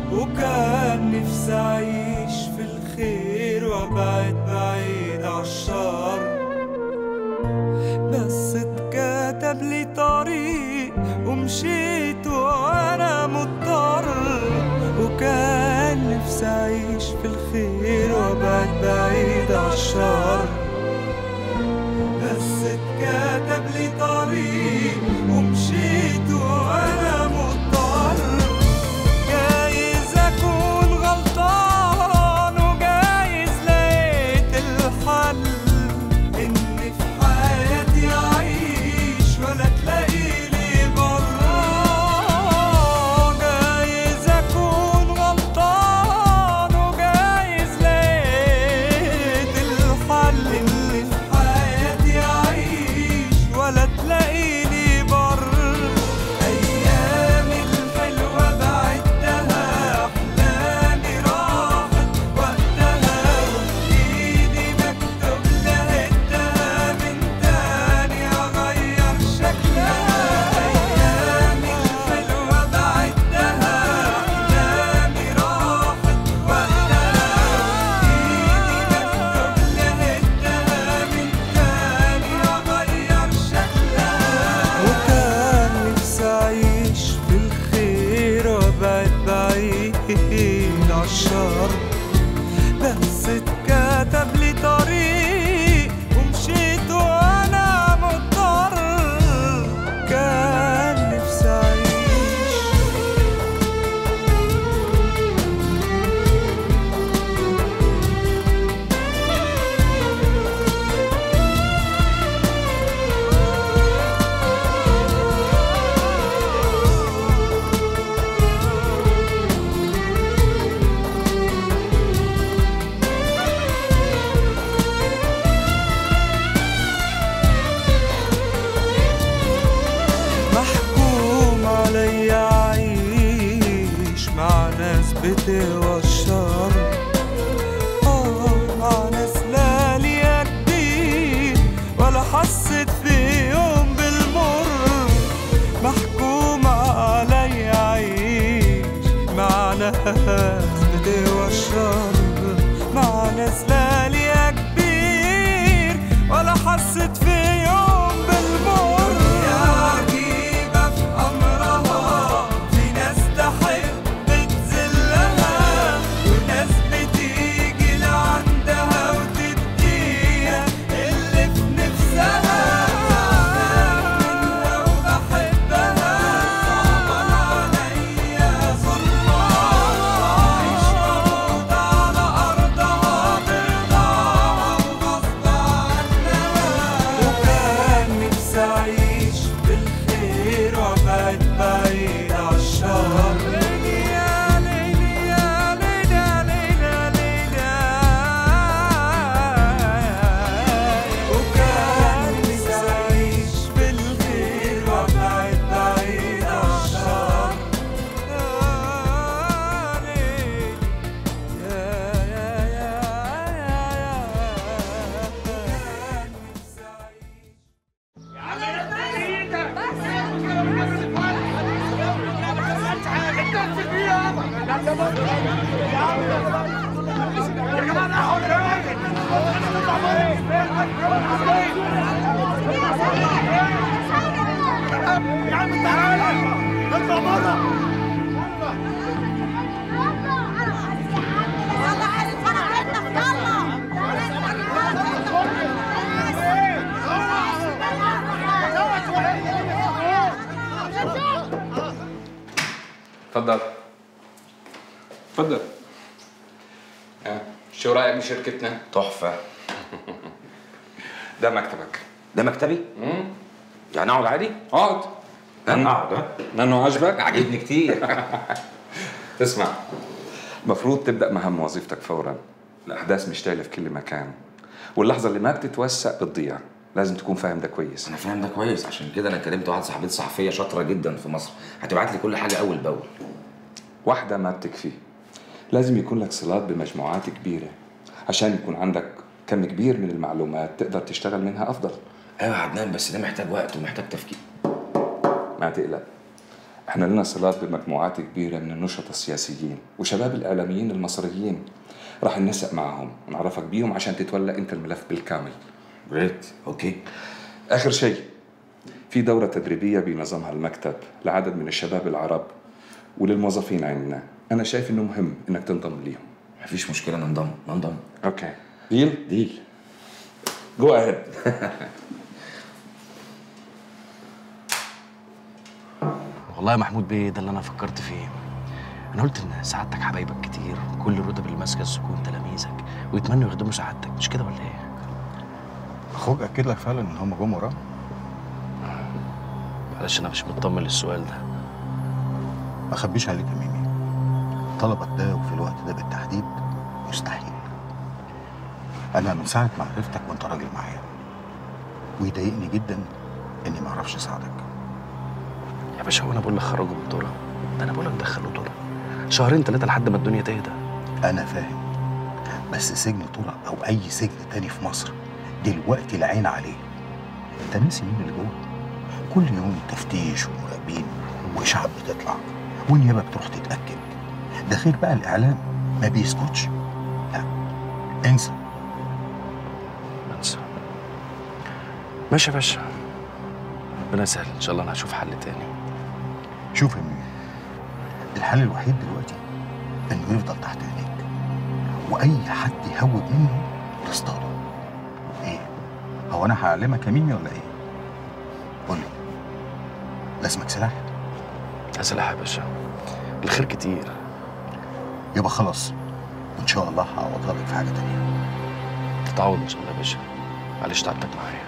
وكان نفسي أعيش في الخير وأبعد بعيد عالشر بس اتكتب لي طريق ومشيت وأنا مضطر وكان نفسي أعيش في الخير وأبعد بعيد عالشر بس اتكتب لي طريق ومشيت وأنا مضطر جايز أكون غلطان وجايز لقيت الحل إن في حياتي أعيش ولا تلاقيلي برا جايز أكون غلطان وجايز لقيت الحل إن في حياتي أعيش ولا تلاقيلي بر أيامي الحلوة بعدها أحلامي راحت وقتها وإيدي مكتوب لقيتها من تاني أغير شكلها أيامي الحلوة بعدها أحلامي راحت وقتها وإيدي مكتوب لقيتها من تاني أغير شكلها وكان نفسي أعيش في الخير وأبعد بعيد عالشر بس اتكتب لي طريق ومشيت وأنا مضطر كان نفسي أعيش محكوم علي أعيش مع ناس بتوى الشر آه مع ناس لا ليا كبير ولا حسيت في يوم بالمر محكوم علي أعيش مع ناس بتوى الشر مع ناس لا ليا كبير ولا حسيت في يوم بالمر يا عجيبة في أمرها في ناس تحب تذلها وناس بتيجي لعندها وتديها اللي في نفسها منها وبحبها صعبان عليا ظلمها عيش مفروض على أرضها برضاها وغصب عنها وكان نفسي أعيش بالخير وأبعد بعيد عالشر ليلي يا ليلي يا ليلي يا ليلي يا ليلي وكان نفسي أعيش بالخير وأبعد بعيد عالشر يا ليلي يا يا يا يا يا كان نفسي أعيش يا عم تعالى اطلع بره اتفضل اتفضل آه، شو رايك بشركتنا؟ تحفة ده مكتبك ده مكتبي؟ مم. يعني اقعد عادي؟ اقعد انا اقعد ها؟ لانه عجبك؟ عجبني كتير اسمع المفروض تبدا مهام وظيفتك فورا الاحداث مشتعله في كل مكان واللحظه اللي ما بتتوثق بتضيع لازم تكون فاهم ده كويس انا فاهم ده كويس عشان كده انا كلمت واحده صاحبتي صحفيه شاطره جدا في مصر هتبعت لي كل حاجه اول باول واحده ما بتكفي لازم يكون لك صلات بمجموعات كبيره عشان يكون عندك كم كبير من المعلومات تقدر تشتغل منها افضل ايوه يا عدنان بس ده محتاج وقت ومحتاج تفكير ما تقلق احنا لنا صلات بمجموعات كبيرة من النشطاء السياسيين وشباب الإعلاميين المصريين راح ننسق معهم ونعرفك بيهم عشان تتولى انت الملف بالكامل جريت اوكي آخر شيء في دورة تدريبية بينظمها المكتب لعدد من الشباب العرب وللموظفين عندنا أنا شايف إنه مهم إنك تنضم ليهم مفيش مشكله ننضم ننضم أوكي ديل ديل جو أهيد والله يا محمود بيه ده اللي انا فكرت فيه انا قلت ان سعادتك حبايبك كتير وكل الرتب اللي ماسكه السكون تلاميذك ويتمنوا يخدموا سعادتك مش كده ولا ايه؟ اخوك اكد لك فعلا ان هم جم وراه معلش انا مش مطمن للسؤال ده ما اخبيش عليك يا ميمي طلبك ده وفي الوقت ده بالتحديد مستحيل انا من ساعه ما عرفتك وانت راجل معايا ويضايقني جدا اني ما اعرفش اساعدك يا باشا هو انا بقول لك خرجوا من الدورة ده انا بقول لك دخلوا دورة شهرين ثلاثه لحد ما الدنيا تهدى انا فاهم بس سجن طرق او اي سجن تاني في مصر دلوقتي العين عليه انت ناسي مين اللي جوه كل يوم تفتيش ومراقبين واشاعات بتطلع والنيابه بتروح تتاكد ده غير بقى الاعلام ما بيسكتش لا انسى انسى ماشي يا باشا ربنا يسهل ان شاء الله انا هشوف حل تاني شوف يا ميمي الحل الوحيد دلوقتي انه يفضل تحت عينيك واي حد يهوب منه تصطاده ايه هو انا هعلمك يا ميمي ولا ايه قول لي لازمك سلاح يا سلاح يا باشا الخير كتير يبقى خلاص وان شاء الله هعوضها لك في حاجه تانية تتعوض ان شاء الله يا باشا معلش تعبتك معايا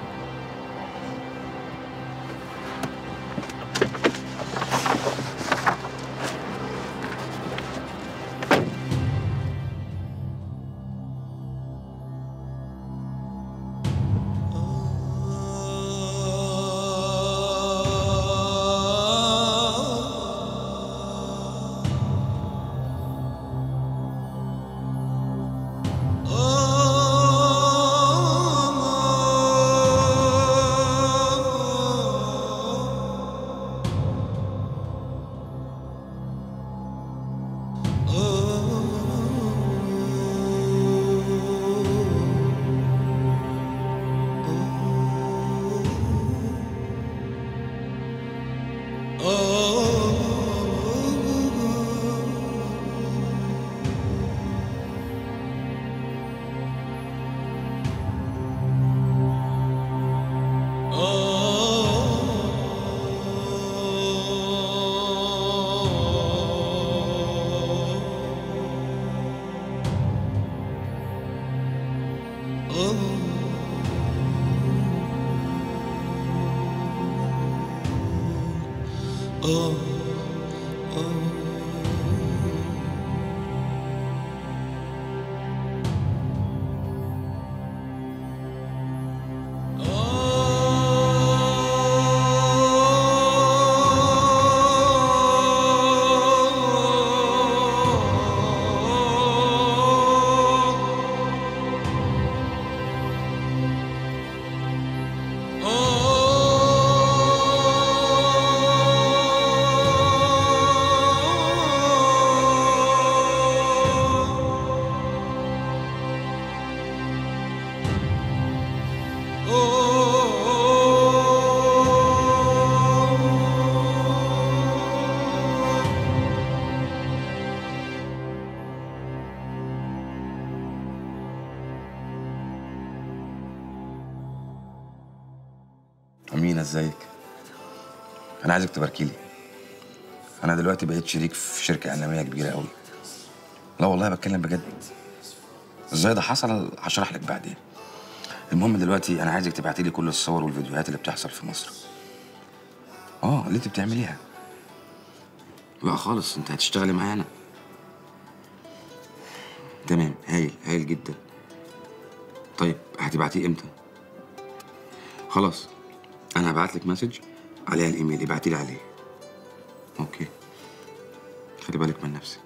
أمينة ازيك؟ أنا عايزك تباركي لي. أنا دلوقتي بقيت شريك في شركة إعلامية كبيرة قوي. لا والله بتكلم بجد. ازاي ده حصل هشرح لك بعدين. المهم دلوقتي أنا عايزك تبعتي لي كل الصور والفيديوهات اللي بتحصل في مصر. اه اللي انت بتعمليها. لا خالص انت هتشتغلي معايا أنا. تمام هايل هايل جدا. طيب هتبعتيه امتى؟ خلاص انا هبعت لك مسج عليها الايميل ابعتي لي عليه اوكي خلي بالك من نفسك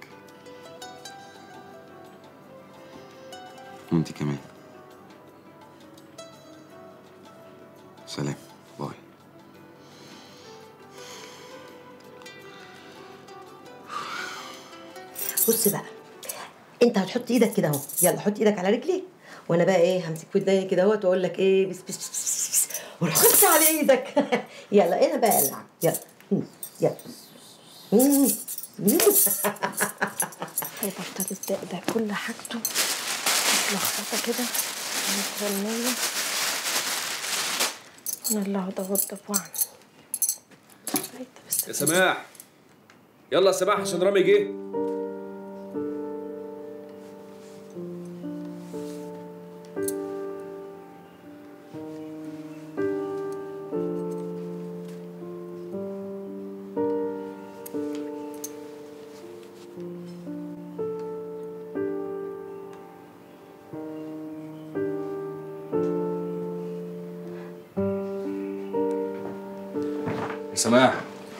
وانت كمان سلام باي بص بقى انت هتحط ايدك كده اهو يلا حط ايدك على رجلي وانا بقى ايه همسك في ايديا كده اهوت واقول لك ايه بس بس بس بس, بس وروح خش على ايدك يلا انا بقى العب يلا مم، يلا مم، مم. هيبطل الدقدق كل حاجته متلخبطة كده مترنية أنا اللي هقعد أوضب وأعمل هيدا بس يا سماح يلا يا سماح عشان رامي جه يا سماح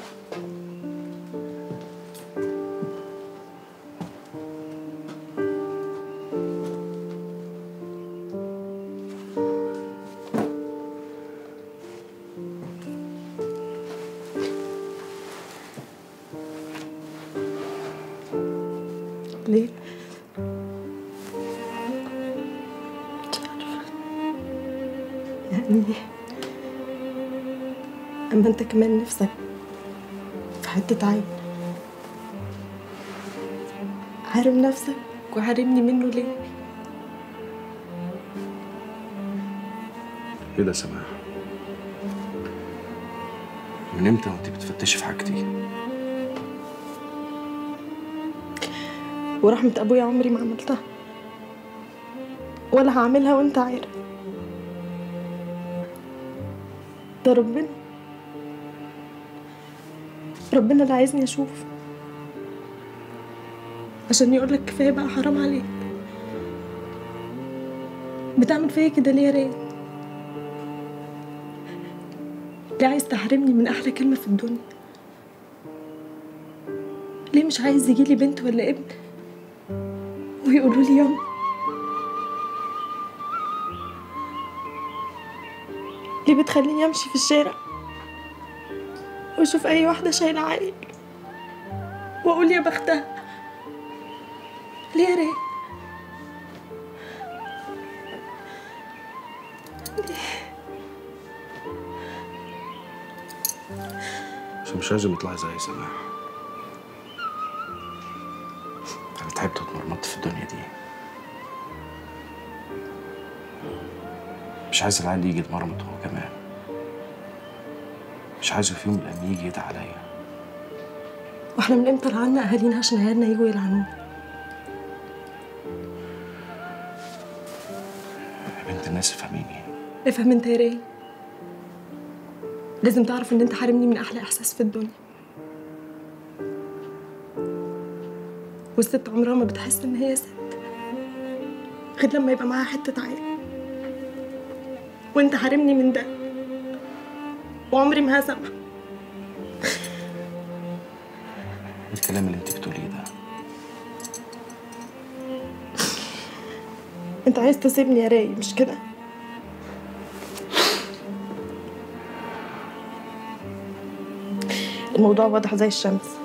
ليه؟ يعني أما أنت كمان نفسك في حتة عين حارم نفسك وحارمني منه ليه؟ ايه ده يا سماح من امتى وانت بتفتشي في حاجتي ورحمة أبويا عمري ما عملتها ولا هعملها وأنت عارف ده ربنا ربنا اللي عايزني أشوف عشان يقولك كفاية بقى حرام عليك بتعمل فيا كده ليه يا ريت ليه عايز تحرمني من أحلى كلمة في الدنيا ليه مش عايز يجيلي بنت ولا ابن ويقولوا لي يوم ليه بتخليني امشي في الشارع واشوف اي واحده شايله عيل واقول يا بختها ليه يا ريت عشان مش لازم يطلعي زي سماح انا تعبت واتمرمطت في الدنيا دي مش عايز العيال يجي يتمرمط هو كمان مش عايزه في يوم من الايام يجي يدعي عليا واحنا من امتى لعنا اهالينا عشان عيالنا يجوا يلعنونا يا بنت الناس فهميني افهم انت يا راي لازم تعرف ان انت حارمني من احلى احساس في الدنيا والست عمرها ما بتحس ان هي ست غير لما يبقى معاها حته عيل وانت حارمني من ده وعمري ما هسامحك إيه الكلام اللي انت بتقوليه ده انت عايز تسيبني يا راي مش كده الموضوع واضح زي الشمس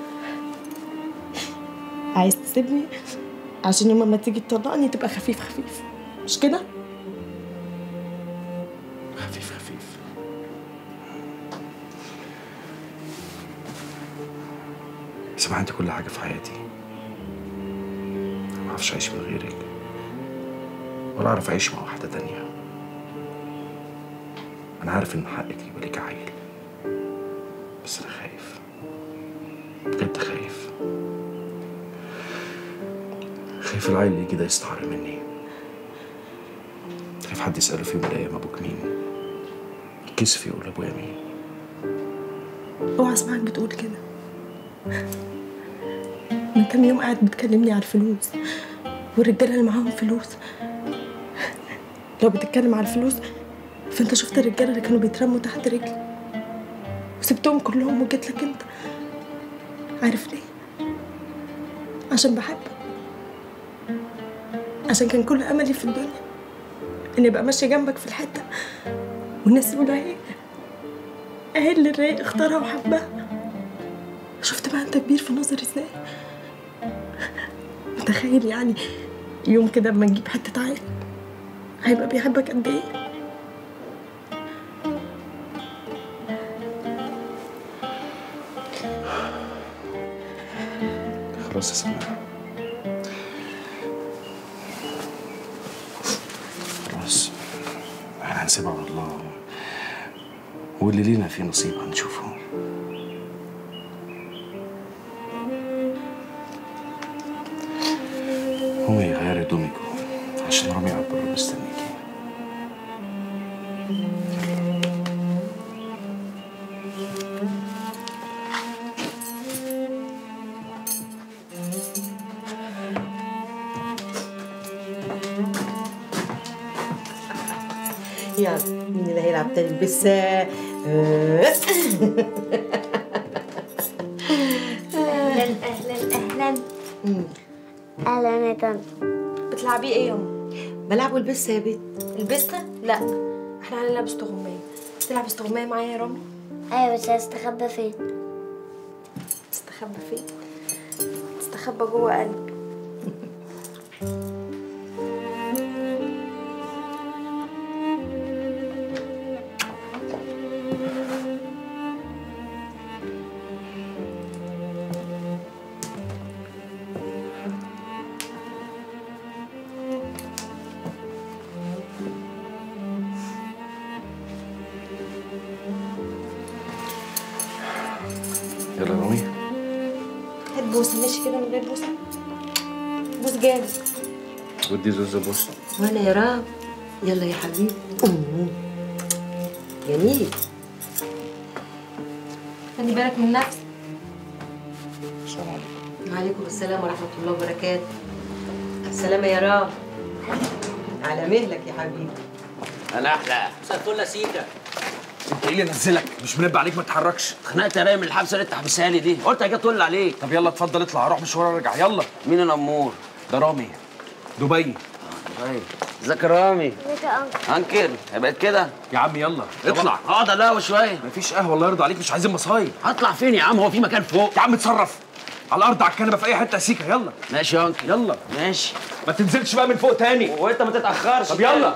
عايز تسيبني عشان يوم ما تيجي تطلقني تبقى خفيف خفيف مش كده خفيف خفيف سمع انت كل حاجة في حياتي ما اعرفش اعيش من غيرك ولا اعرف اعيش مع واحدة تانية انا عارف ان حقك يبقى ليك عيل بس انا خايف بجد خايف خايف العيل اللي يجي ده يستعر مني خايف حد يسأله في يوم من الأيام أبوك مين يتكسف يقول أبويا مين اوعى اسمعك بتقول كده من كام يوم قاعد بتكلمني على الفلوس والرجاله اللي معاهم فلوس لو بتتكلم على الفلوس فانت شفت الرجاله اللي كانوا بيترموا تحت رجلي وسبتهم كلهم وجيت لك انت عارف ليه عشان بحبك عشان كان كل املي في الدنيا اني ابقى ماشيه جنبك في الحته والناس يقولوا ايه اهي اللي الرايق اختارها وحبها شفت بقى انت كبير في نظري ازاي متخيل يعني يوم كده اما نجيب حته عيل هيبقى بيحبك قد ايه خلاص يا سلمى خلاص احنا هنسيبها على الله واللي لينا فيه نصيب هنشوفه قومي غيري هدومك عشان رامي قاعد بره مستنيكي يلا مين اللي هيلعب تاني بس اهلا اهلا اهلا اهلا يا طنط بتلعبي ايه يا ام بلعبوا البسه يا بيت البسه لا احنا هنلعب استغمايه تلعب استغمايه معايا يا رامي ايوه بس هستخبى فين تستخبى فين تستخبى جوه قلبي يلا يا رامي هات بوسه ماشي كده من غير بوسه بوس جامد ودي زوزة بص وانا يا رام يلا يا حبيبي أمم. جميل خلي بالك من نفسك السلام عليكم وعليكم السلام ورحمه الله وبركاته السلامه يا رام على مهلك يا حبيبي انا احلى مساء الفل يا سيكا انت ايه اللي نزلك مش منبه عليك ما تتحركش اتخنقت يا رايم من الحبسه اللي انت حابسها لي دي قلت اجي اطل عليك طب يلا اتفضل اطلع روح مشوار ارجع يلا مين الامور ده رامي دبي طيب ازيك يا رامي ازيك يا انكل انكل بقت كده يا عم يلا اطلع اقعد على القهوه شويه مفيش قهوه الله يرضى عليك مش عايزين مصايب هطلع فين يا عم هو في مكان فوق يا عم اتصرف على الارض على الكنبه في اي حته يا سيكا يلا ماشي يا انكل يلا ماشي ما تنزلش بقى من فوق تاني وانت ما تتاخرش طب يلا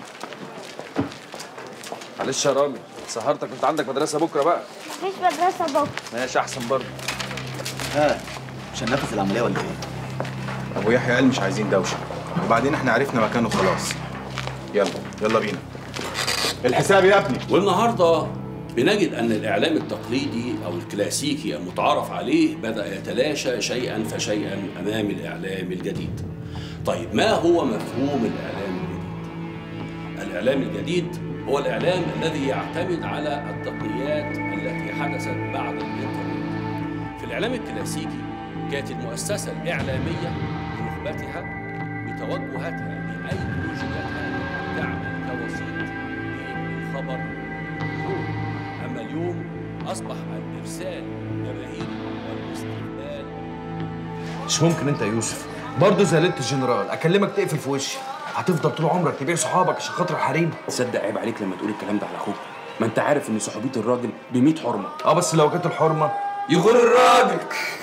معلش يا رامي سهرتك كنت عندك مدرسه بكره بقى مفيش مدرسه بكره ماشي احسن برضه ها مش هننفذ العمليه ولا ايه؟ ابو يحيى قال مش عايزين دوشه وبعدين احنا عرفنا مكانه خلاص يلا يلا بينا الحساب يا ابني والنهارده بنجد ان الاعلام التقليدي او الكلاسيكي المتعارف عليه بدا يتلاشى شيئا فشيئا امام الاعلام الجديد. طيب ما هو مفهوم الاعلام الجديد؟ الاعلام الجديد هو الاعلام الذي يعتمد على التقنيات التي حدثت بعد الانترنت. في الاعلام الكلاسيكي كانت المؤسسه الاعلاميه بنخبتها بتوجهاتها بايديولوجياتها تعمل كوسيط بين الخبر والجمهور. اما اليوم اصبح الارسال جماهيري والاستقبال مش ممكن انت يا يوسف برضه زي ليله الجنرال اكلمك تقفل في وشي هتفضل طول عمرك تبيع صحابك عشان خاطر الحريم تصدق عيب عليك لما تقول الكلام ده على اخوك ما انت عارف ان صحوبيه الراجل ب 100 حرمه اه بس لو جت الحرمه يغور الراجل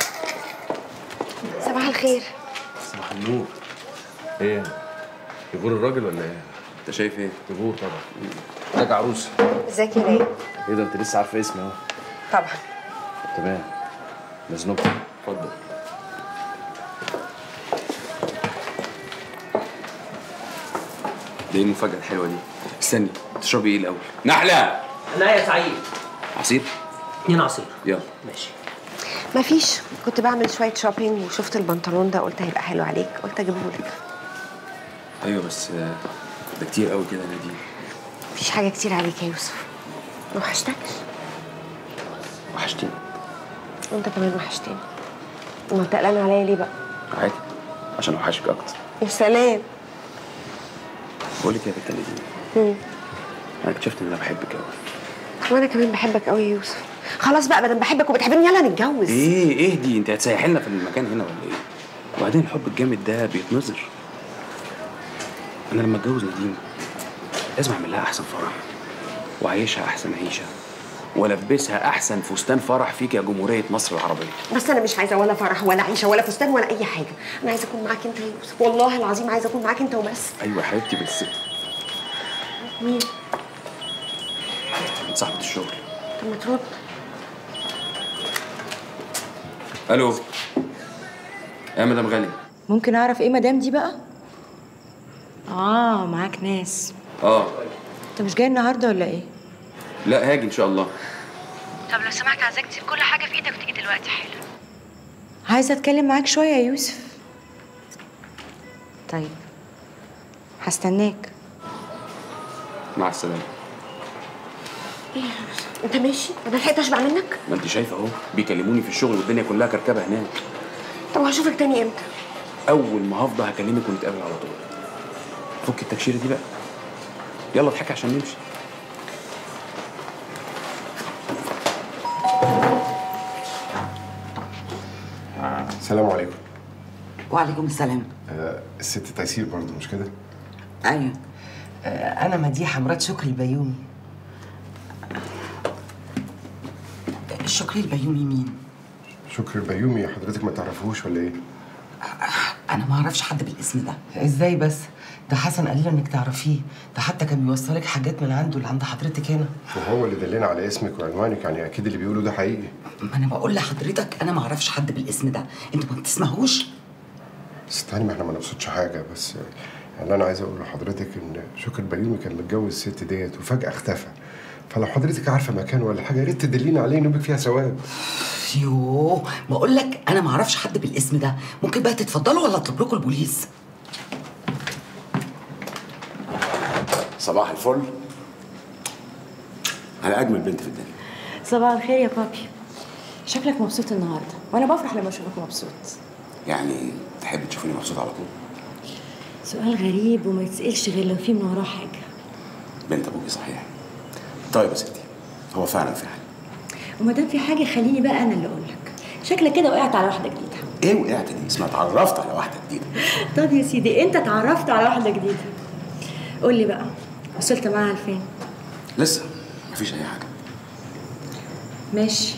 صباح الخير صباح النور ايه يغور الراجل ولا ايه انت شايف ايه يغور طبعا ازيك يا عروسه ازيك يا رايق ايه ده انت لسه عارفه اسمي اهو طبعا تمام مزنوق اتفضل دي المفاجأة الحلوة دي استني تشربي ايه الأول؟ نحلة لا يا سعيد عصير؟ اتنين عصير يلا ماشي مفيش كنت بعمل شويه شوبينج وشفت البنطلون ده قلت هيبقى حلو عليك قلت اجيبه لك أيوه بس آه، ده كتير قوي كده يا نادين مفيش حاجه كتير عليك يا يوسف ما وحشتكش وحشتيني وانت كمان وحشتني ما تقلقان عليا ليه بقى عادي عشان أوحشك أكتر يا سلام بقول لك يا بنت نادين مم. أنا اكتشفت إن أنا بحبك قوي وانا كمان بحبك قوي يا يوسف خلاص بقى بدل بحبك وبتحبني يلا نتجوز إيه اهدي أنت هتسيحي لنا في المكان هنا ولا إيه؟ وبعدين الحب الجامد ده بيتنظر أنا لما أتجوز نادين لازم أعمل لها أحسن فرح وأعيشها أحسن عيشة والبسها احسن فستان فرح فيك يا جمهوريه مصر العربيه بس انا مش عايزه ولا فرح ولا عيشه ولا فستان ولا اي حاجه انا عايزه اكون معاك انت يا يوسف والله العظيم عايزه اكون معاك انت وبس ايوه يا حبيبتي بس مين من صاحبه الشغل طب ما ترد الو يا مدام غالي ممكن اعرف ايه مدام دي بقى اه معاك ناس اه انت مش جاي النهارده ولا ايه لا هاجي ان شاء الله طب لو سمحت عايزاك تسيب كل حاجه في ايدك وتيجي دلوقتي حالا عايزه اتكلم معاك شويه يا يوسف طيب هستناك مع السلامه ايه انت ماشي انا لحقت اشبع منك ما انت شايفه اهو بيكلموني في الشغل والدنيا كلها كركبه هناك طب وهشوفك تاني امتى اول ما هفضى هكلمك ونتقابل على طول فك التكشيره دي بقى يلا اضحكي عشان نمشي السلام عليكم وعليكم السلام آه الست تيسير برضه مش كده؟ ايوه آه، انا مديحه مرات شكري البيومي شكري البيومي مين شكر البيومي حضرتك ما تعرفوش ولا ايه؟ انا ما اعرفش حد بالاسم ده ازاي بس ده حسن قال لي انك تعرفيه ده حتى كان بيوصلك حاجات من عنده اللي عند حضرتك هنا وهو اللي دلنا على اسمك وعنوانك يعني اكيد اللي بيقوله ده حقيقي ما انا بقول لحضرتك انا ما اعرفش حد بالاسم ده انتوا ما بتسمعوش استني ما احنا ما نقصدش حاجه بس يعني انا عايز اقول لحضرتك ان شكر البيومي كان متجوز الست ديت وفجاه اختفى فلو حضرتك عارفه مكانه ولا حاجه يا ريت تدلينا عليه نبقى فيها ثواب يوه بقول لك انا ما اعرفش حد بالاسم ده ممكن بقى تتفضلوا ولا اطلب لكم البوليس صباح الفل على اجمل بنت في الدنيا صباح الخير يا بابي شكلك مبسوط النهارده وانا بفرح لما اشوفك مبسوط يعني تحب تشوفيني مبسوط على طول سؤال غريب وما يتسالش غير لو في من وراه حاجه بنت ابوكي صحيح طيب يا ستي هو فعلا في حاجه وما دام في حاجه خليني بقى انا اللي اقول لك شكلك كده وقعت على واحده جديده ايه وقعت دي اسمها اتعرفت على واحده جديده طب يا سيدي انت اتعرفت على واحده جديده قول لي بقى وصلت معاها لفين لسه مفيش اي حاجه ماشي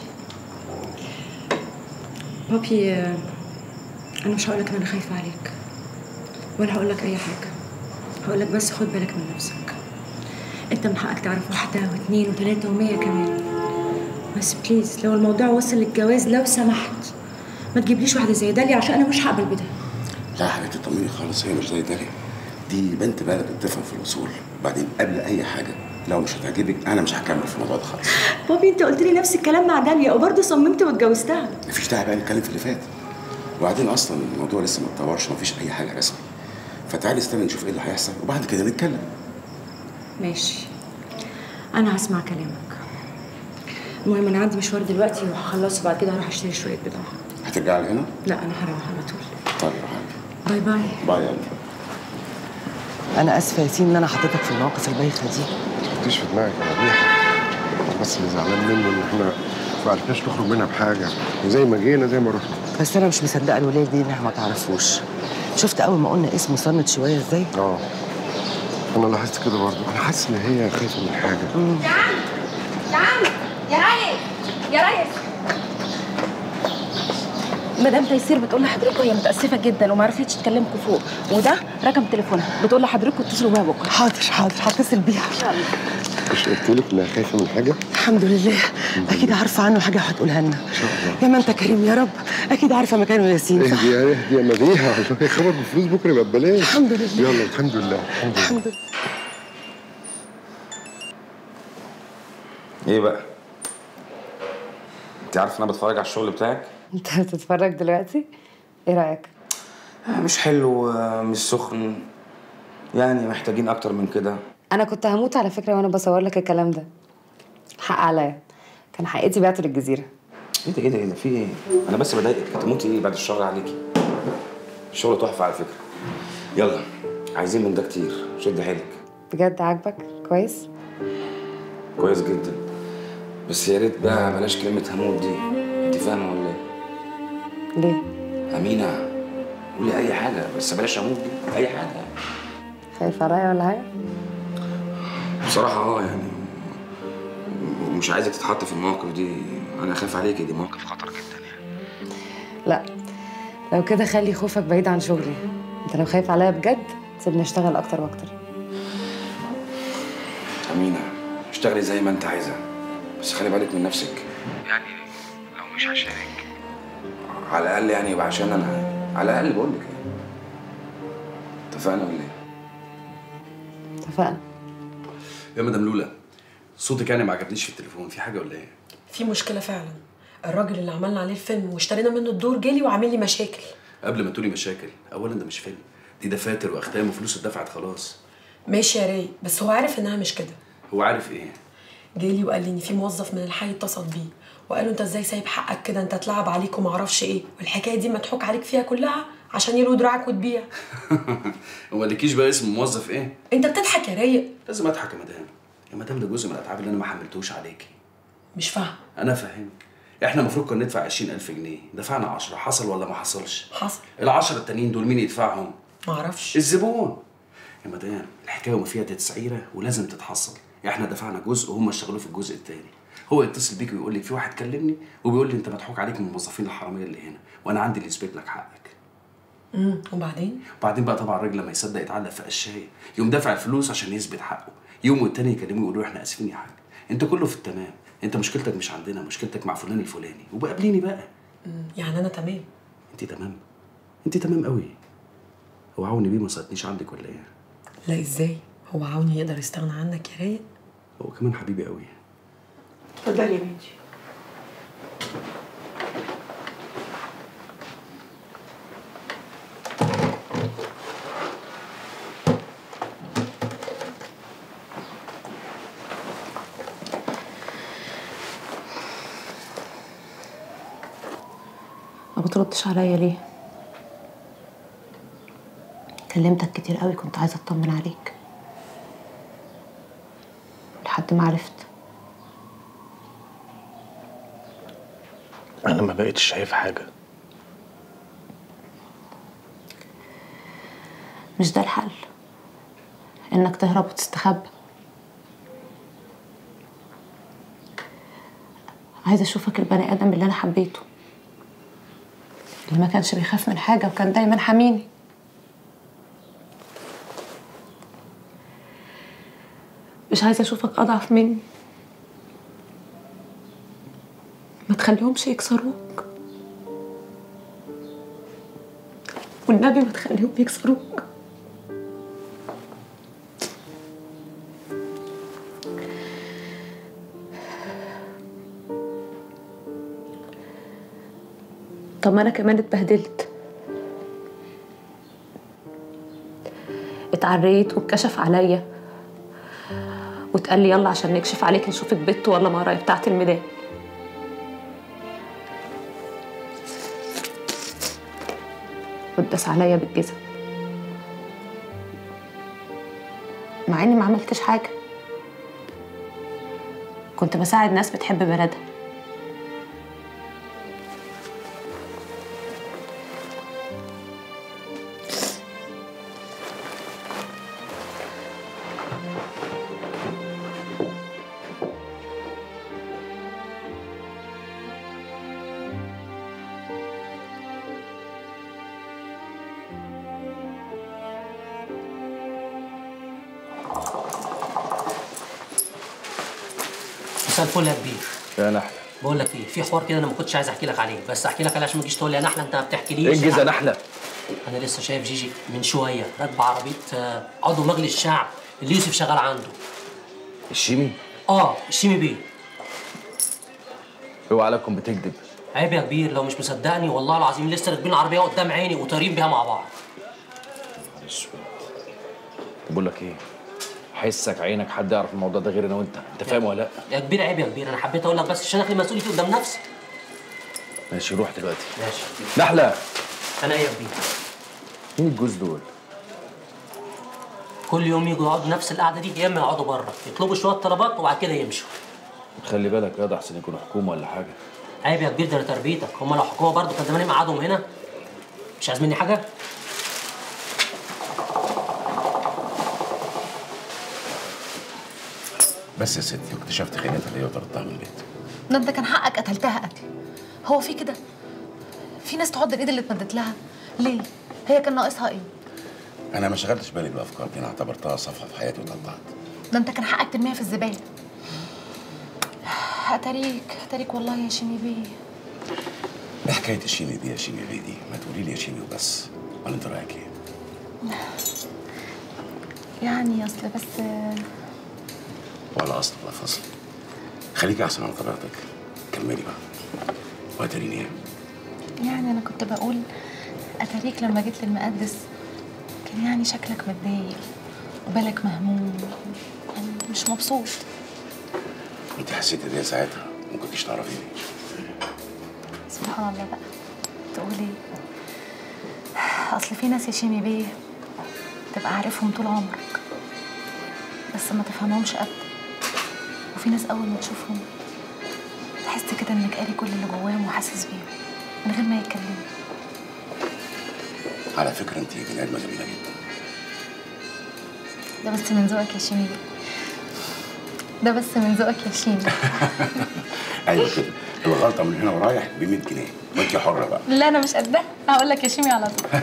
بابي آه، انا مش هقولك ان انا خايفه عليك ولا هقولك اي حاجه هقولك بس خد بالك من نفسك انت من حقك تعرف واحده واثنين وثلاثه ومية كمان بس بليز لو الموضوع وصل للجواز لو سمحت ما تجيبليش واحده زي داليا عشان انا مش هقبل بده لا يا حبيبتي طمني خالص هي مش زي داليا دي بنت بلد بتفهم في الاصول بعدين قبل اي حاجه لو مش هتعجبك انا مش هكمل في الموضوع ده خالص بابي انت قلت لي نفس الكلام مع داليا وبرضه صممت واتجوزتها مفيش داعي بقى نتكلم في اللي فات وبعدين اصلا الموضوع لسه ما اتطورش مفيش اي حاجه رسمي فتعالي استنى نشوف ايه اللي هيحصل وبعد كده نتكلم ماشي انا هسمع كلامك المهم انا عندي مشوار دلوقتي وهخلصه بعد كده هروح اشتري شويه بضاعه هترجعي هنا لا انا هروح على طول طيب باي باي باي يلا انا اسفه يا ياسين ان انا حطيتك في المواقف البايخه دي مفيش في دماغك يا مديحه بس اللي زعلان منه ان احنا ما عرفناش نخرج منها بحاجه وزي ما جينا زي ما رحنا بس انا مش مصدقه الولايه دي انها ما تعرفوش شفت اول ما قلنا اسمه صنت شويه ازاي اه انا لاحظت كده برضه انا حاسس ان هي خايفه من حاجه يا عم يا عم يا ريس يا ريس مدام تيسير بتقول لحضرتك هي متاسفه جدا وما عرفتش تكلمكم فوق وده رقم تليفونها بتقول لحضرتكم اتصلوا بيها بكره حاضر حاضر هتصل بيها مش قلت لك انها خايفه من حاجه الحمد لله اكيد عارفه عنه حاجه هتقولها لنا ان شاء الله يا ما انت كريم يا رب اكيد عارفه مكانه ياسين صح اهدي يا اهدي يا مديحه والله خبر بفلوس بكره يبقى ببلاش الحمد لله يلا الحمد لله الحمد لله الحمد لله ايه بقى انت عارف ان انا بتفرج على الشغل بتاعك انت بتتفرج دلوقتي ايه رايك آه، مش حلو آه، مش سخن يعني محتاجين اكتر من كده انا كنت هموت على فكره وانا بصور لك الكلام ده حق عليا كان حقيقتي بعته للجزيره ايه ده ايه ده ايه ده في ايه انا بس بضايقك تموتي ايه بعد الشغل عليكي الشغل تحفه على فكره يلا عايزين من ده كتير شد حيلك بجد عاجبك كويس كويس جدا بس يا ريت بقى بلاش كلمه هموت دي انت فاهمه ولا ايه ليه امينه قولي اي حاجه بس بلاش هموت دي اي حاجه خايف عليا ولا حاجه بصراحه اه يعني ومش عايزك تتحط في المواقف دي انا خايف عليكي دي مواقف خطر جدا لا لو كده خلي خوفك بعيد عن شغلي انت لو خايف عليا بجد سيبني اشتغل اكتر واكتر امينه اشتغلي زي ما انت عايزه بس خلي بالك من نفسك يعني لو مش عشانك على الاقل يعني يبقى عشان انا على الاقل بقول لك اتفقنا ولا ايه؟ اتفقنا يا مدام لولا صوتك يعني ما عجبنيش في التليفون في حاجه ولا ايه في مشكله فعلا الراجل اللي عملنا عليه الفيلم واشترينا منه الدور جالي وعامل لي مشاكل قبل ما تقولي مشاكل اولا ده مش فيلم دي دفاتر واختام وفلوس اتدفعت خلاص ماشي يا راي بس هو عارف انها مش كده هو عارف ايه جالي وقال لي ان في موظف من الحي اتصل بيه وقال له انت ازاي سايب حقك كده انت اتلعب عليك وما اعرفش ايه والحكايه دي مضحوك عليك فيها كلها عشان يلو دراعك وتبيع هو مالكيش بقى اسم موظف ايه انت بتضحك يا رايق لازم اضحك يا مدام يا مدام ده جزء من الاتعاب اللي انا ما حملتوش عليكي مش فاهم انا فاهمك احنا المفروض كنا ندفع 20000 جنيه دفعنا 10 حصل ولا ما حصلش حصل العشرة التانيين دول مين يدفعهم ما اعرفش الزبون يا مدام الحكايه وما فيها تسعيره ولازم تتحصل احنا دفعنا جزء وهم اشتغلوا في الجزء الثاني هو يتصل بيك ويقول لك في واحد كلمني وبيقول لي انت مضحوك عليك من الموظفين الحراميه اللي هنا وانا عندي اللي يثبت لك حقك امم وبعدين وبعدين بقى طبعا الراجل لما يصدق يتعلق في قشايه يقوم دافع الفلوس عشان يثبت حقه يوم والتاني يكلموه يقولوا له احنا اسفين يا حاج انت كله في التمام انت مشكلتك مش عندنا مشكلتك مع فلان الفلاني وبقابليني بقى مم. يعني انا تمام انت تمام انت تمام قوي هو عوني بيه ما صيتنيش عندك ولا ايه لا ازاي هو عاوني يقدر يستغنى عنك يا رايق هو كمان حبيبي قوي اتفضلي يا بنتي ما بتردش عليا ليه كلمتك كتير قوي كنت عايزه اطمن عليك لحد ما عرفت انا ما بقتش شايف حاجه مش ده الحل انك تهرب وتستخبى عايزه اشوفك البني ادم اللي انا حبيته اللي ما كانش بيخاف من حاجه وكان دايما حاميني مش عايزه اشوفك اضعف مني ما تخليهمش يكسروك والنبي ما تخليهم يكسروك طب ما انا كمان اتبهدلت اتعريت واتكشف عليا واتقال لي يلا عشان نكشف عليك نشوفك بت ولا مرايه بتاعت الميدان واتداس عليا بالجزم مع اني ما عملتش حاجه كنت بساعد ناس بتحب بلدها مساء الفل يا كبير يا نحله بقول لك ايه في حوار كده انا ما كنتش عايز احكي لك عليه بس احكي لك عليه عشان ما تجيش تقول لي يا نحله انت ما بتحكيليش انجز يا نحله انا لسه شايف جيجي من شويه راكبه عربيه آه، عضو مجلس الشعب اللي يوسف شغال عنده الشيمي اه الشيمي بيه اوعى عليكم بتكذب عيب يا كبير لو مش مصدقني والله العظيم لسه راكبين العربيه قدام عيني وطايرين بيها مع بعض طب بقول لك ايه حسك عينك حد يعرف الموضوع ده غير انا وانت انت فاهم ولا لا يا كبير عيب يا كبير انا حبيت اقول لك بس عشان اخلي مسؤوليتي قدام نفسي ماشي روح دلوقتي ماشي نحله انا ايه يا كبير مين الجوز دول كل يوم يجوا يقعدوا نفس القعده دي يا اما يقعدوا بره يطلبوا شويه طلبات وبعد كده يمشوا خلي بالك يا ده احسن يكونوا حكومه ولا حاجه عيب يا كبير ده تربيتك هم لو حكومه برضه كان زماني مقعدهم هنا مش عايز مني حاجه بس يا ستي واكتشفت خيانتها ليا وطردتها من البيت ده انت كان حقك قتلتها قتل هو في كده في ناس تعض الايد اللي اتمدت لها ليه هي كان ناقصها ايه انا ما شغلتش بالي بالافكار دي انا اعتبرتها صفحه في حياتي وطلعت ده انت كان حقك ترميها في الزباله اتاريك اتاريك والله يا شيمي بيه ايه حكايه الشيمي دي يا شيمي بيه دي ما تقولي لي يا شيمي وبس ولا انت رايك ايه يعني اصل بس ولا اصل ولا فصل خليكي احسن على طبيعتك كملي بقى وهتريني ايه يعني انا كنت بقول اتاريك لما جيت للمقدس كان يعني شكلك متضايق وبالك مهموم يعني مش مبسوط انت حسيتي دي ساعتها ما كنتيش تعرفيني سبحان الله بقى تقول ايه اصل في ناس يا شيمي بيه تبقى عارفهم طول عمرك بس ما تفهمهمش ابدا وفي ناس اول ما تشوفهم تحس كده انك قاري كل اللي جواهم وحاسس بيهم من غير ما يتكلموا على فكره انت بني ادمه جميله جدا ده بس من ذوقك يا شيمي بيه ده بس من ذوقك يا شيمي ايوه كده الغلطه من هنا ورايح ب 100 جنيه وانت حره بقى لا انا مش قدها هقول لك يا شيمي على طول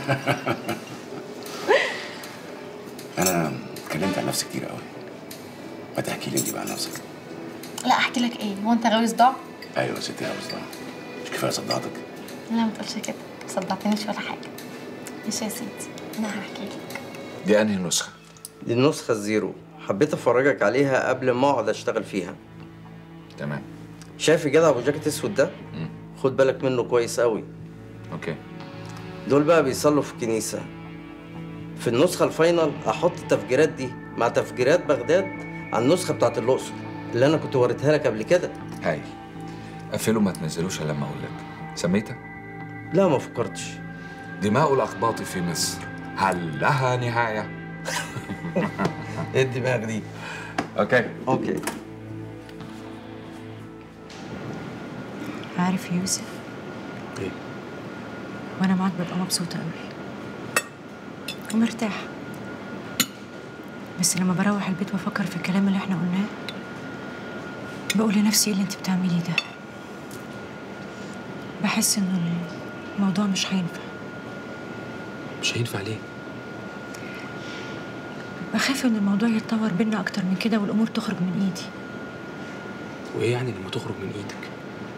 انا اتكلمت عن نفسي كتير قوي ما تحكي لي انت بقى عن نفسك لا احكي لك ايه هو انت غاوي صداع ايوه يا ستي يا بصراحه مش كفايه صدعتك لا ما تقولش كده ما صدعتنيش ولا حاجه مش يا سيدي انا هحكي لك دي انهي نسخه دي النسخة الزيرو حبيت افرجك عليها قبل ما اقعد اشتغل فيها تمام شايف الجدع ابو جاكيت اسود ده خد بالك منه كويس قوي اوكي دول بقى بيصلوا في الكنيسة في النسخة الفاينل احط التفجيرات دي مع تفجيرات بغداد على النسخة بتاعت الاقصر اللي انا كنت وريتها لك قبل كده هايل قفلوا ما تنزلوش الا لما اقول لك سميتها لا ما فكرتش دماء الاقباط في مصر هل لها نهايه ايه الدماغ دي اوكي اوكي عارف يا يوسف ايه وانا معاك ببقى مبسوطه قوي ومرتاحه بس لما بروح البيت وافكر في الكلام اللي احنا قلناه بقول لنفسي ايه اللي انت بتعمليه ده بحس انه الموضوع مش هينفع مش هينفع ليه؟ بخاف ان الموضوع يتطور بينا اكتر من كده والامور تخرج من ايدي وايه يعني لما تخرج من ايدك؟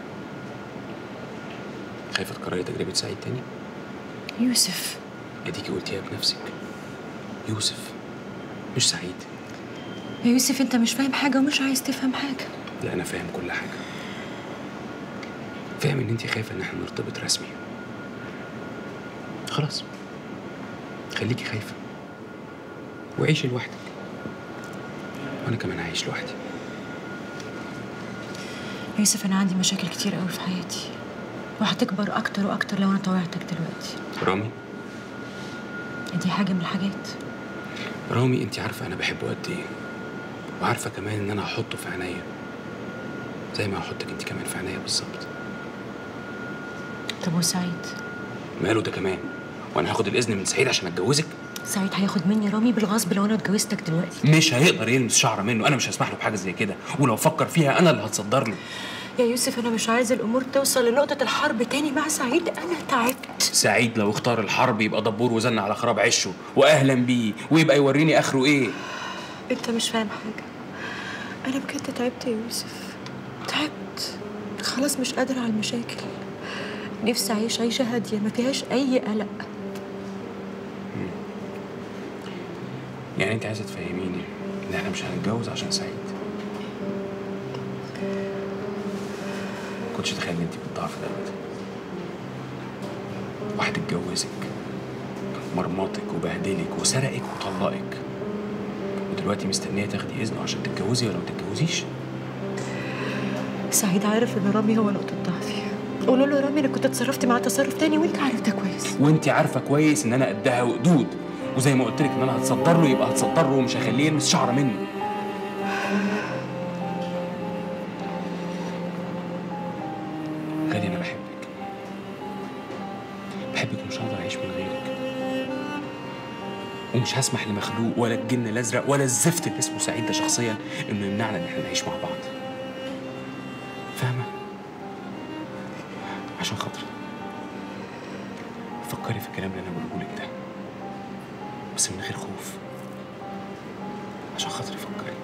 خايفة تكرري تجربة سعيد تاني؟ يوسف اديكي قلتيها بنفسك يوسف مش سعيد يا يوسف انت مش فاهم حاجه ومش عايز تفهم حاجه لا انا فاهم كل حاجة فاهم ان انت خايفة ان احنا نرتبط رسمي خلاص خليكي خايفة وعيشي لوحدك وانا كمان عايش لوحدي يا يوسف انا عندي مشاكل كتير قوي في حياتي وهتكبر اكتر واكتر لو انا طوعتك دلوقتي رامي دي حاجه من الحاجات رامي انت عارفة انا بحبه قد ايه وعارفة كمان ان انا هحطه في عينيا زي ما هحطك انت كمان في عينيا بالظبط طب وسعيد ماله ده كمان وانا هاخد الاذن من سعيد عشان اتجوزك سعيد هياخد مني رامي بالغصب لو انا اتجوزتك دلوقتي مش هيقدر يلمس شعره منه انا مش هسمح له بحاجه زي كده ولو فكر فيها انا اللي هتصدر له يا يوسف انا مش عايزه الامور توصل لنقطه الحرب تاني مع سعيد انا تعبت سعيد لو اختار الحرب يبقى دبور وزن على خراب عشه واهلا بيه ويبقى يوريني اخره ايه انت مش فاهم حاجه انا بجد تعبت يا يوسف تعبت خلاص مش قادره على المشاكل نفسي اعيش عيشه هاديه ما فيهاش اي قلق يعني انت عايزه تفهميني ان احنا مش هنتجوز عشان سعيد كنتش اتخيل ان انت بالضعف ده ابدا واحد اتجوزك مرمطك وبهدلك وسرقك وطلقك ودلوقتي مستنيه تاخدي اذنه عشان تتجوزي ولا ما تتجوزيش سعيد عارف ان رامي هو نقطه ضعفي قولوا له رامي انا كنت اتصرفت معاه تصرف تاني وانت عارف ده كويس وانت عارفه كويس ان انا قدها وقدود وزي ما قلت لك ان انا هتصدر له يبقى هتصدر له ومش هخليه يلمس شعره منه غالي انا بحبك بحبك ومش هقدر اعيش من غيرك ومش هسمح لمخلوق ولا الجن الازرق ولا الزفت اللي اسمه سعيد ده شخصيا انه يمنعنا ان احنا نعيش مع بعض فاهمه عشان خاطري فكري في الكلام اللي انا بقوله لك ده بس من غير خوف عشان خاطري فكري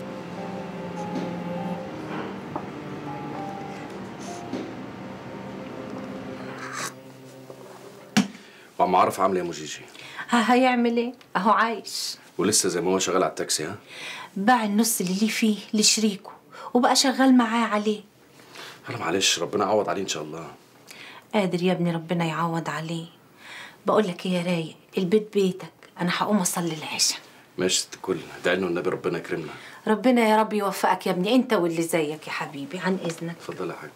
وعم عارف عامل ايه يا ام جيجي ها هيعمل ايه؟ اهو عايش ولسه زي ما هو شغال على التاكسي ها باع النص اللي ليه فيه لشريكه وبقى شغال معاه عليه انا معلش ربنا يعوض عليه ان شاء الله قادر يا ابني ربنا يعوض عليه بقول لك ايه يا رايق البيت بيتك انا هقوم اصلي العشاء ماشي ست الكل ادعي له النبي ربنا يكرمنا ربنا يا رب يوفقك يا ابني انت واللي زيك يا حبيبي عن اذنك اتفضل يا حاج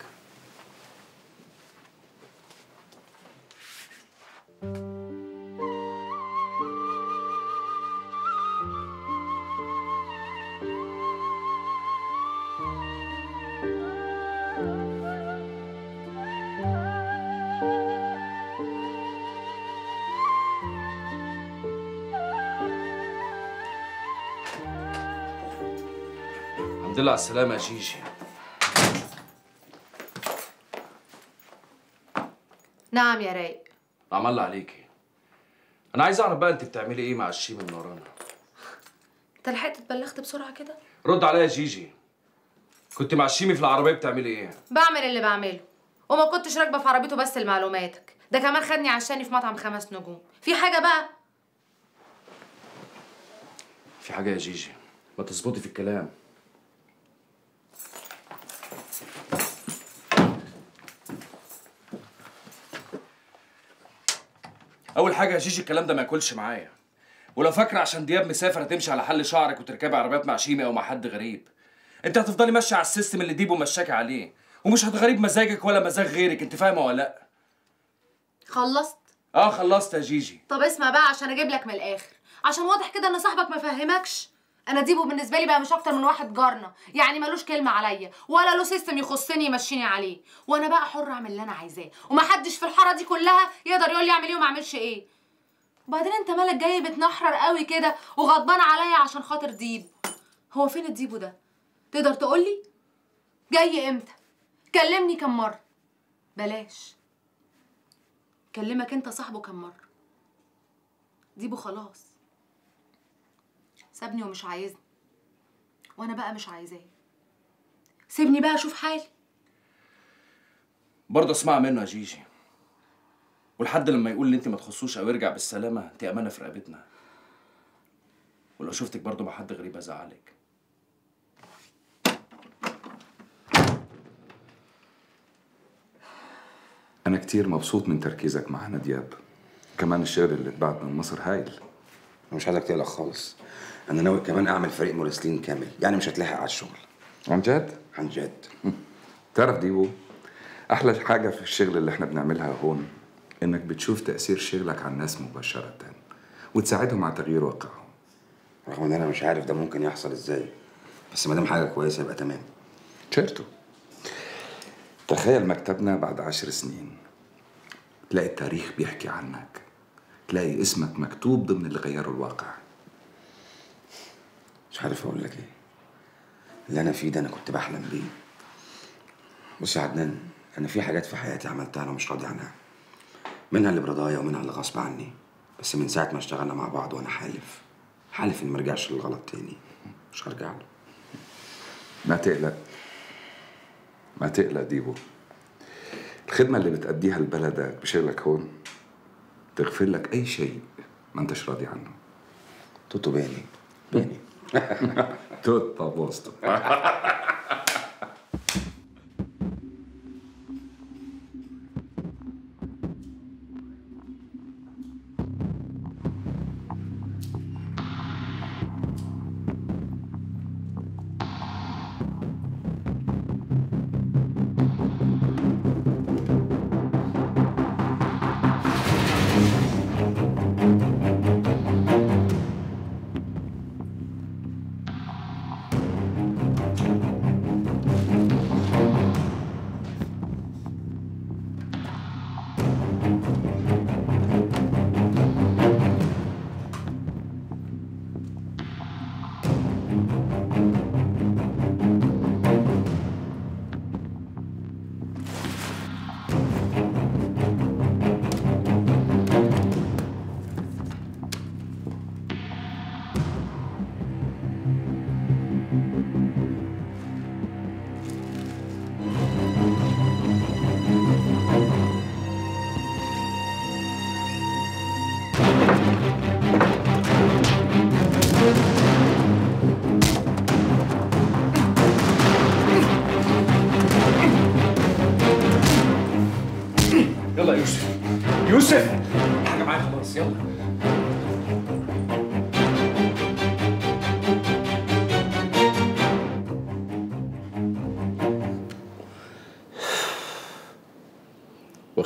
الحمد لله على السلامة يا جيجي نعم يا رايق عمل الله عليكي انا عايز اعرف بقى انت بتعملي ايه مع الشيم من ورانا انت لحقت اتبلغت بسرعه كده رد عليا يا جيجي كنت مع الشيمي في العربيه بتعملي ايه بعمل اللي بعمله وما كنتش راكبه في عربيته بس لمعلوماتك ده كمان خدني عشاني في مطعم خمس نجوم في حاجه بقى في حاجه يا جيجي ما تظبطي في الكلام اول حاجه يا جيجي الكلام ده ما ياكلش معايا ولو فاكره عشان دياب مسافر هتمشي على حل شعرك وتركبي عربيات مع شيمي او مع حد غريب انت هتفضلي ماشيه على السيستم اللي ديبو مشاكي عليه ومش هتغريب مزاجك ولا مزاج غيرك انت فاهمه ولا لا خلصت اه خلصت يا جيجي طب اسمع بقى عشان اجيب لك من الاخر عشان واضح كده ان صاحبك ما فهمكش انا ديبو بالنسبه لي بقى مش اكتر من واحد جارنا يعني ملوش كلمه عليا ولا له سيستم يخصني يمشيني عليه وانا بقى حر اعمل اللي انا عايزاه ومحدش في الحاره دي كلها يقدر يقول لي اعمل ايه وما اعملش ايه وبعدين انت مالك جاي بتنحرر قوي كده وغضبان عليا عشان خاطر ديب هو فين الديبو ده تقدر تقول لي جاي امتى كلمني كم مره بلاش كلمك انت صاحبه كم مره ديبو خلاص سابني ومش عايزني وانا بقى مش عايزاه سيبني بقى اشوف حالي برضه اسمع منه يا جيجي ولحد لما يقول لي انت ما تخصوش او يرجع بالسلامه انت امانه في رقبتنا ولو شفتك برضه مع حد غريب هزعلك أنا كتير مبسوط من تركيزك معانا دياب كمان الشغل اللي اتبعت من مصر هايل أنا مش عايزك تقلق خالص انا ناوي كمان اعمل فريق مراسلين كامل يعني مش هتلاحق على الشغل عن جد؟ عن جد تعرف ديبو أحلى حاجة في الشغل اللي احنا بنعملها هون إنك بتشوف تأثير شغلك على الناس مباشرة وتساعدهم على تغيير واقعهم رغم ان انا مش عارف ده ممكن يحصل ازاي بس ما دام حاجه كويسه يبقى تمام شيرتو تخيل مكتبنا بعد عشر سنين تلاقي التاريخ بيحكي عنك تلاقي اسمك مكتوب ضمن اللي غيروا الواقع مش عارف اقول لك ايه اللي انا فيه ده انا كنت بحلم بيه بص يا عدنان انا في حاجات في حياتي عملتها انا مش راضي عنها منها اللي برضايا ومنها اللي غصب عني بس من ساعه ما اشتغلنا مع بعض وانا حالف حالف اني ما ارجعش للغلط تاني مش هرجع له ما تقلق ما تقلق ديبو الخدمة اللي بتأديها لبلدك بشغلك هون تغفر لك أي شيء ما أنتش راضي عنه توتو باني باني توتا بوستو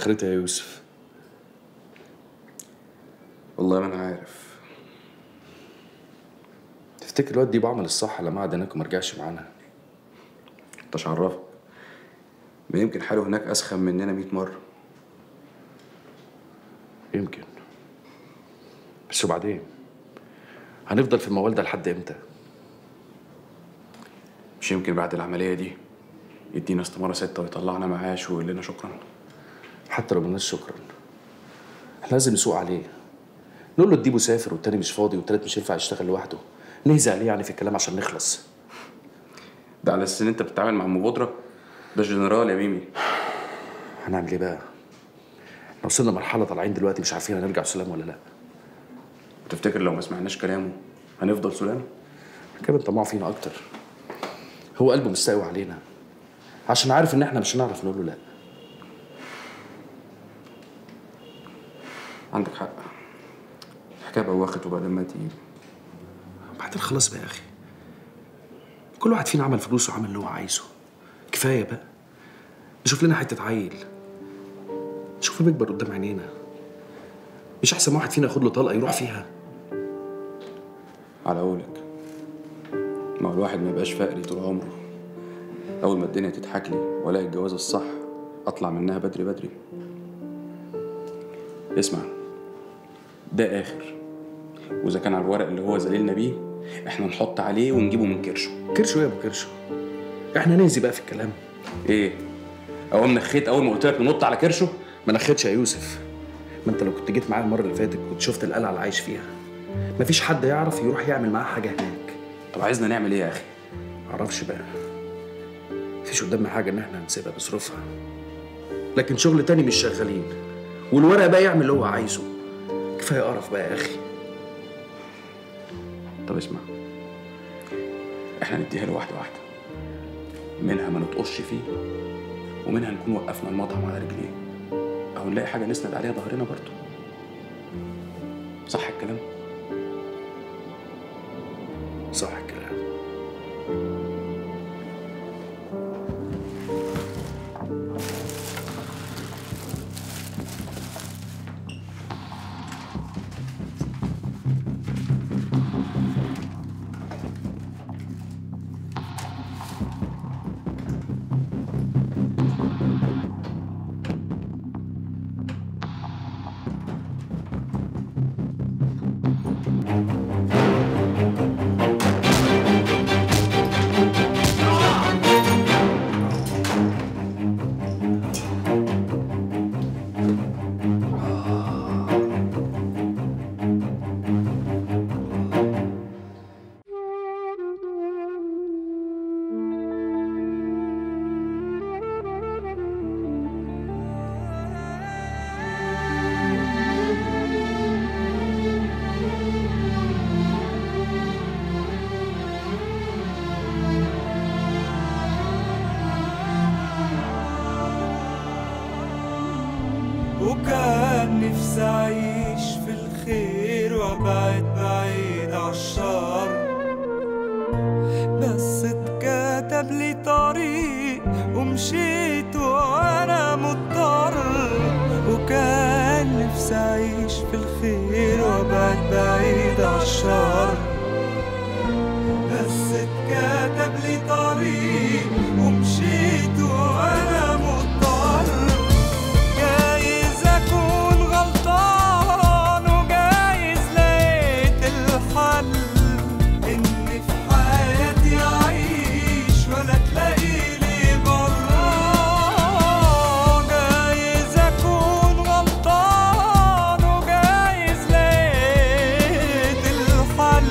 اخرتها يا يوسف والله ما انا عارف تفتكر الواد دي بعمل الصح لما قعد هناك وما رجعش معانا انت عرفك ما يمكن حاله هناك اسخن مننا 100 مره يمكن بس وبعدين هنفضل في الموال ده لحد امتى مش يمكن بعد العمليه دي يدينا استماره ستة ويطلعنا معاش ويقول لنا شكرا حتى لو ملناش شكرا احنا لازم نسوق عليه نقول له الديبو سافر والتاني مش فاضي والتالت مش هينفع يشتغل لوحده نهزق عليه يعني في الكلام عشان نخلص ده على اساس ان انت بتتعامل مع ام بودره ده جنرال يا ميمي هنعمل ايه بقى؟ احنا وصلنا مرحلة طالعين دلوقتي مش عارفين هنرجع سلام ولا لا وتفتكر لو ما سمعناش كلامه هنفضل سلام؟ كمان طماع فينا اكتر هو قلبه مستقوي علينا عشان عارف ان احنا مش هنعرف نقول له لا عندك حق الحكايه بوخت وبقى دمها تقيل بعدين خلاص بقى يا اخي كل واحد فينا عمل فلوسه وعمل اللي هو عايزه كفايه بقى نشوف لنا حته عيل نشوفه بيكبر قدام عينينا مش احسن واحد فينا ياخد له طلقه يروح فيها على قولك ما هو الواحد ما يبقاش فقري طول عمره اول ما الدنيا تضحك لي والاقي الجواز الصح اطلع منها بدري بدري اسمع ده اخر واذا كان على الورق اللي هو ذليلنا بيه احنا نحط عليه ونجيبه من كرشه كرشه يا ابو كرشه احنا ننزي بقى في الكلام ايه اول نخيت اول ما قلت لك ننط على كرشه ما نخدش يا يوسف ما انت لو كنت جيت معايا المره اللي فاتت كنت شفت القلعه اللي عايش فيها مفيش حد يعرف يروح يعمل معاه حاجه هناك طب عايزنا نعمل ايه يا اخي معرفش بقى مفيش قدامنا حاجه ان احنا نسيبها بظروفها لكن شغل تاني مش شغالين والورق بقى يعمل اللي هو عايزه كفايه قرف بقى يا اخي طب اسمع احنا نديها له واحده واحده منها ما نطقش فيه ومنها نكون وقفنا المطعم على رجليه او نلاقي حاجه نسند عليها ظهرنا برضه صح الكلام صح الكلام وكان نفسي أعيش في الخير وأبعد بعيد عالشر بس اتكتب لي طريق ومشيت وأنا مضطر وكان نفسي أعيش في الخير وأبعد بعيد عالشر بس اتكتب لي طريق ومشيت وأنا مضطر جايز أكون غلطان وجايز لقيت الحل إن في حياتي أعيش ولا تلاقي لي برا جايز أكون غلطان وجايز لقيت الحل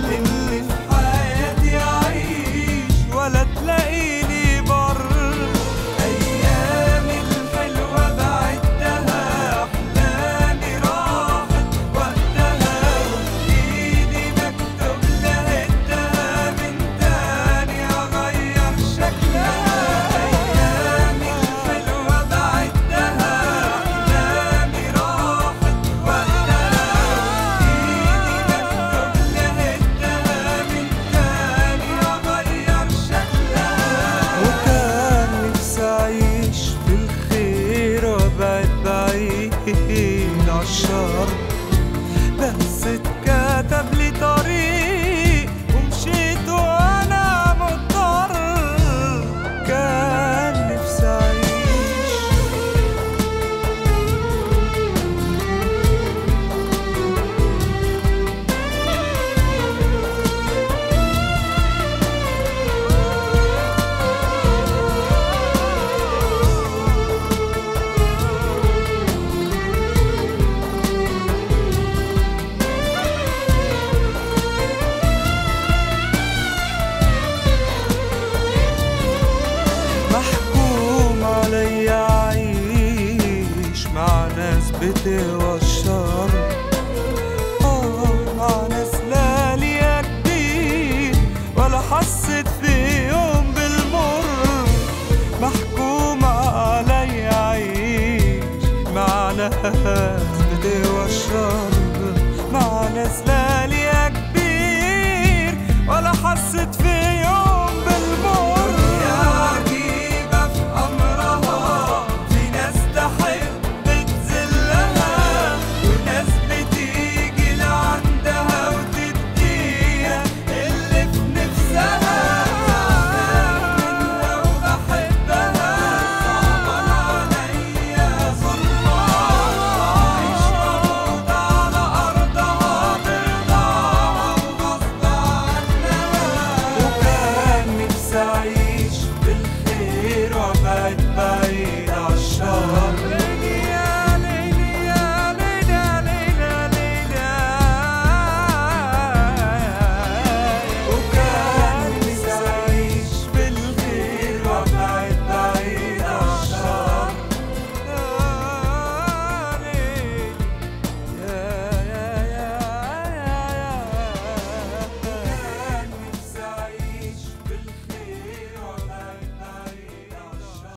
بتقوى الشر آه مع ناس لا ليا كبير ولا حسيت في يوم بالمر محكوم علي عيش مع ناس بتقوى الشر مع ناس لا ليا كبير ولا حسيت في